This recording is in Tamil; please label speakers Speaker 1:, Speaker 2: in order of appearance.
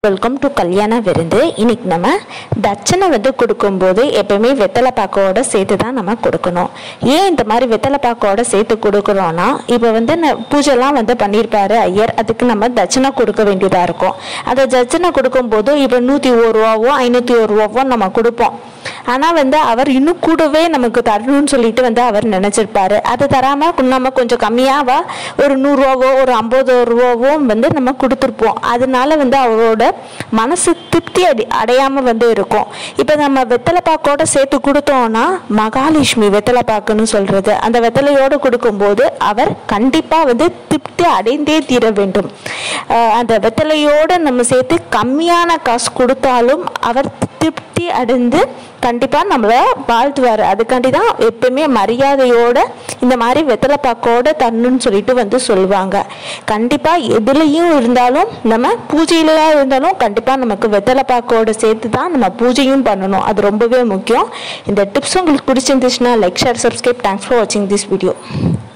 Speaker 1: வெல்கம் டு கல்யாண விருந்து இன்னைக்கு நம்ம தட்சணை வந்து கொடுக்கும்போது எப்பயுமே வெத்தலை பாக்கோட சேர்த்து தான் நம்ம கொடுக்கணும் ஏன் இந்த மாதிரி வெத்தலை பாக்கோட சேர்த்து கொடுக்குறோன்னா இப்போ வந்து ந- பூஜைலாம் வந்து பண்ணியிருப்பாரு ஐயர் அதுக்கு நம்ம தட்சணை கொடுக்க வேண்டியதாக இருக்கும் அந்த தட்சணை கொடுக்கும்போது இப்போ நூற்றி ஒரு ரூபாவோ ஐநூற்றி ஒரு ரூபாவோ நம்ம கொடுப்போம் ஆனால் வந்து அவர் இன்னும் கூடவே நமக்கு தரணும்னு சொல்லிட்டு வந்து அவர் நினச்சிருப்பாரு அது தராமல் நம்ம கொஞ்சம் கம்மியாக ஒரு நூறுரூவாவோ ஒரு ஐம்பது ரூபாவோ வந்து நம்ம கொடுத்துருப்போம் அதனால வந்து அவரோட மனசு திருப்தி அடி அடையாமல் வந்து இருக்கும் இப்போ நம்ம வெத்தலை பாக்கோட சேர்த்து கொடுத்தோம்னா மகாலட்சுமி வெத்தலை பாக்குன்னு சொல்கிறது அந்த வெத்தலையோடு கொடுக்கும்போது அவர் கண்டிப்பாக வந்து திருப்தி அடைந்தே தீர வேண்டும் அஹ் அந்த வெத்தலையோடு நம்ம சேர்த்து கம்மியான காசு கொடுத்தாலும் அவர் திருப்தி அடைந்து கண்டிப்பாக நம்மளை வாழ்த்துவார் அதுக்காண்டி தான் எப்பயுமே மரியாதையோட இந்த மாதிரி வெத்தலை பாக்கோட தரணும்னு சொல்லிட்டு வந்து சொல்லுவாங்க கண்டிப்பாக எதுலேயும் இருந்தாலும் நம்ம பூஜையில இருந்தாலும் கண்டிப்பாக நமக்கு வெத்தலை பாக்கோட சேர்த்து தான் நம்ம பூஜையும் பண்ணணும் அது ரொம்பவே முக்கியம் இந்த டிப்ஸ் உங்களுக்கு பிடிச்சிருந்துச்சுன்னா like share subscribe thanks for வாட்சிங் திஸ் வீடியோ